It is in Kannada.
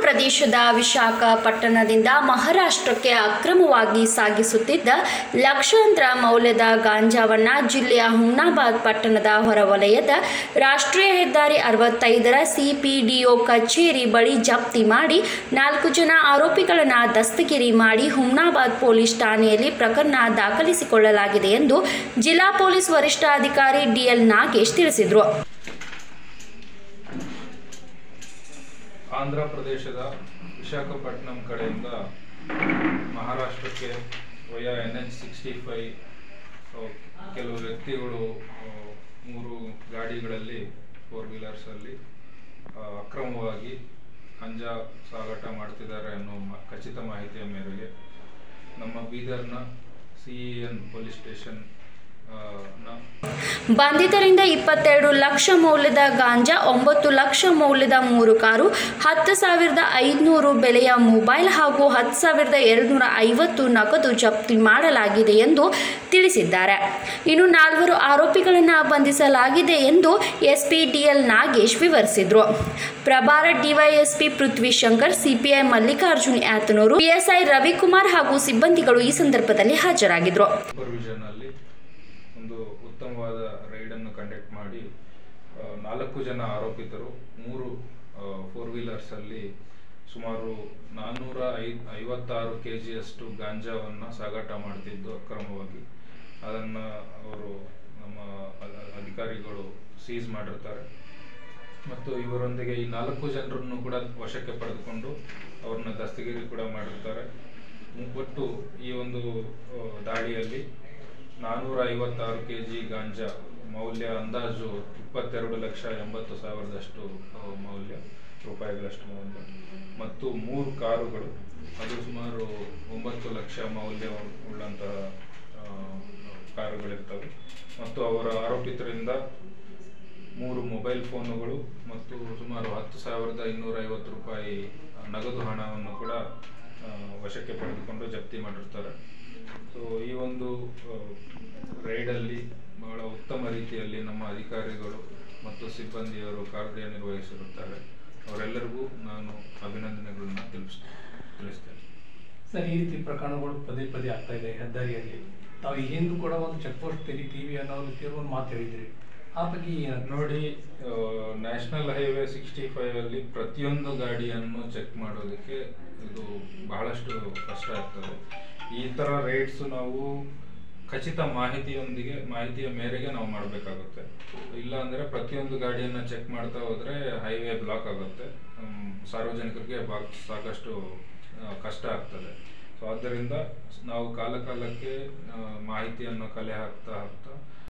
ಪ್ರದೇಶದ ವಿಶಾಖಪಟ್ಟಣದಿಂದ ಮಹಾರಾಷ್ಟ್ರಕ್ಕೆ ಅಕ್ರಮವಾಗಿ ಸಾಗಿಸುತ್ತಿದ್ದ ಲಕ್ಷಾಂತರ ಮೌಲ್ಯದ ಗಾಂಜಾವನ್ನ ಜಿಲ್ಲೆಯ ಹುಮ್ನಾಬಾದ್ ಪಟ್ಟಣದ ಹೊರವಲಯದ ರಾಷ್ಟ್ರೀಯ ಹೆದ್ದಾರಿ ಅರವತ್ತೈದರ ಸಿಪಿಡಿಒ ಕಚೇರಿ ಬಳಿ ಜಪ್ತಿ ಮಾಡಿ ನಾಲ್ಕು ಜನ ಆರೋಪಿಗಳನ್ನು ದಸ್ತಗಿರಿ ಮಾಡಿ ಹುಮ್ನಾಬಾದ್ ಪೊಲೀಸ್ ಠಾಣೆಯಲ್ಲಿ ಪ್ರಕರಣ ದಾಖಲಿಸಿಕೊಳ್ಳಲಾಗಿದೆ ಎಂದು ಜಿಲ್ಲಾ ಪೊಲೀಸ್ ವರಿಷ್ಠಾಧಿಕಾರಿ ಡಿಎಲ್ ನಾಗೇಶ್ ತಿಳಿಸಿದರು ಆಂಧ್ರ ಪ್ರದೇಶದ ವಿಶಾಖಪಟ್ಟಣಂ ಕಡೆಯಿಂದ ಮಹಾರಾಷ್ಟ್ರಕ್ಕೆ via N H sixty five ಕೆಲವು ವ್ಯಕ್ತಿಗಳು ಆ, ಮೂರು ಗಾಡಿಗಳಲ್ಲಿ ಫೋರ್ ವೀಲರ್ಸಲ್ಲಿ ಆ, ಅಕ್ರಮವಾಗಿ ಗಂಜಾ ಸಾಗಾಟ ಮಾಡ್ತಿದ್ದಾರೆ ಅನ್ನೋ ಮ- ಖಚಿತ ಮಾಹಿತಿಯ ಮೇರೆಗೆ ನಮ್ಮ ಬೀದರ್ನ ಸಿ ಎನ್ ಪೊಲೀಸ್ ಸ್ಟೇಷನ್ ಆ, ನ ಬಂಧಿತರಿಂದ ಇಪ್ಪತ್ತೆರಡು ಲಕ್ಷ ಮೌಲ್ಯದ ಗಾಂಜಾ ಒಂಬತ್ತು ಲಕ್ಷ ಮೌಲ್ಯದ ಮೂರು ಕಾರು ಹತ್ತು ಸಾವಿರದ ಐದುನೂರು ಬೆಲೆಯ ಮೊಬೈಲ್ ಹಾಗೂ ಹತ್ತು ಸಾವಿರದ ಎರಡುನೂರ ಐವತ್ತು ನಗದು ಜಪ್ತಿ ಮಾಡಲಾಗಿದೆ ಎಂದು ತಿಳಿಸಿದ್ದಾರೆ ಇನ್ನು ನಾಲ್ವರು ಆರೋಪಿಗಳನ್ನು ಬಂಧಿಸಲಾಗಿದೆ ಎಂದು ಎಸ್ಪಿ ಡಿಎಲ್ ನಾಗೇಶ್ ವಿವರಿಸಿದರು ಪ್ರಭಾರ DYSP Prithvi Shankar CPI Mallikarjun Yatanur PSI Ravikumar ಹಾಗೂ ಸಿಬ್ಬಂದಿಗಳು ಈ ಸಂದರ್ಭದಲ್ಲಿ ಹಾಜರಾಗಿದ್ದರು ಸೂಪರ್ವಿಷನ್ ಅಲ್ಲಿ ಒಂದು ಉತ್ತಮವಾದ ರೈಡನ್ನು ಕಂಡಕ್ಟ್ ಮಾಡಿ ಆ, ನಾಲ್ಕು ಜನ ಆರೋಪಿತರು ಮೂರು ಫೋರ್ ವೀಲರ್ಸಲ್ಲಿ ಸುಮಾರು ನಾನ್ನೂರ ಐ ಐವತ್ತಾರು ಕೆ ಜಿಯಷ್ಟು ಗಾಂಜಾವನ್ನು ಸಾಗಾಟ ಮಾಡ್ತಿದ್ದು ಅಕ್ರಮವಾಗಿ ಅದನ್ನು ಅವರು ನಮ್ಮ ಅ- ಅಧಿಕಾರಿಗಳು ಸೀಸ್ ಮಾಡಿರ್ತಾರೆ ಮತ್ತು ಇವರೊಂದಿಗೆ ಈ ನಾಲ್ಕು ಜನರನ್ನು ಕೂಡ ವಶಕ್ಕೆ ಪಡೆದುಕೊಂಡು ಅವ್ರನ್ನ ದಸ್ತಗಿರಿ ಕೂಡ ಮಾಡಿರ್ತಾರೆ ಮು- ಒಟ್ಟು ಈ ಒಂದು ಆ, ದಾಳಿಯಲ್ಲಿ ನಾನ್ನೂರ ಐವತ್ತಾರು ಕೆ ಜಿ ಗಾಂಜಾ ಮೌಲ್ಯ ಅಂದಾಜು ಇಪ್ಪತ್ತೆರಡು ಲಕ್ಷ ಎಂಬತ್ತು ಸಾವಿರದಷ್ಟು ಆ, ಮೌಲ್ಯ ರೂಪಾಯಿಗಳಷ್ಟು ಮೌಲ್ಯ ಮತ್ತು ಮೂರು ಕಾರುಗಳು ಅದು ಸುಮಾರು ಒಂಬತ್ತು ಲಕ್ಷ ಮೌಲ್ಯ ಉಳ್ಳಂತಹ ಆ, ಕಾರುಗಳಿರ್ತವೆ ಮತ್ತು ಅವರ ಆರೋಪಿತರಿಂದ ಮೂರು ಮೊಬೈಲ್ ಫೋನುಗಳು ಮತ್ತು ಸುಮಾರು ಹತ್ತು ಸಾವಿರದ ಇನ್ನೂರ ಐವತ್ತು ರೂಪಾಯಿ ನಗದು ಹಣವನ್ನು ಕೂಡ ಆ, ವಶಕ್ಕೆ ಪಡೆದುಕೊಂಡು ಜಪ್ತಿ ಮಾಡಿರ್ತಾರೆ ಸೊ ಈ ಒಂದು ಆ, ರೈಡಲ್ಲಿ ಬಹಳ ಉತ್ತಮ ರೀತಿಯಲ್ಲಿ ನಮ್ಮ ಅಧಿಕಾರಿಗಳು ಮತ್ತು ಸಿಬ್ಬಂದಿಯವರು ಕಾರ್ಯನಿರ್ವಹಿಸಿರುತ್ತಾರೆ ಅವರೆಲ್ಲರಿಗೂ ನಾನು ಅಭಿನಂದನೆಗಳನ್ನ ತಿಳಿಸ್ ತಿಳಿಸ್ತೇನೆ ಸರ್ ಈ ರೀತಿ ಪ್ರಕರಣಗಳು ಪದೇ ಪದೇ ಆಗ್ತಾ ಇದೆ ಹೆದ್ದಾರಿಯಲ್ಲಿ ತಾವು ಈ ಹಿಂದೂ ಕೂಡ ಒಂದು ಚೆಕ್ ಪೋಸ್ಟ್ ತೆರಿತೀವಿ ಅನ್ನೋ ರೀತಿಯಲ್ಲಿ ಒಂದು ಮಾತು ಹೇಳಿದ್ರಿ ಆ ಬಗ್ಗೆ ಏನಾದ್ರು ನೋಡಿ ನ್ಯಾಷನಲ್ ಹೈವೇ ಸಿಕ್ಸ್ಟಿ ಫೈವ್ ಅಲ್ಲಿ ಪ್ರತಿಯೊಂದು ಗಾಡಿಯನ್ನು ಚೆಕ್ ಮಾಡೋದಕ್ಕೆ ಇದು ಬಹಳಷ್ಟು ಕಷ್ಟ ಆಗ್ತದೆ ಈ ತರ ರೇಟ್ಸ್ ನಾವು ಖಚಿತ ಮಾಹಿತಿಯೊಂದಿಗೆ ಮಾಹಿತಿಯ ಮೇರೆಗೆ ನಾವು ಮಾಡಬೇಕಾಗುತ್ತೆ ಇಲ್ಲ ಅಂದ್ರೆ ಪ್ರತಿಯೊಂದು ಗಾಡಿಯನ್ನ ಚೆಕ್ ಮಾಡ್ತಾ ಹೋದ್ರೆ ಹೈವೇ ಬ್ಲಾಕ್ ಆಗುತ್ತೆ ಹ್ಮ್, ಸಾರ್ವಜನಿಕರಿಗೆ ಬಾ- ಸಾಕಷ್ಟು ಆ, ಕಷ್ಟ ಆಗ್ತದೆ ಸೊ ಆದ್ದರಿಂದ ನಾವು ಕಾಲ ಕಾಲಕ್ಕೆ ಆ, ಮಾಹಿತಿಯನ್ನು ಕಲೆ ಹಾಕ್ತಾ ಹಾಕ್ತಾ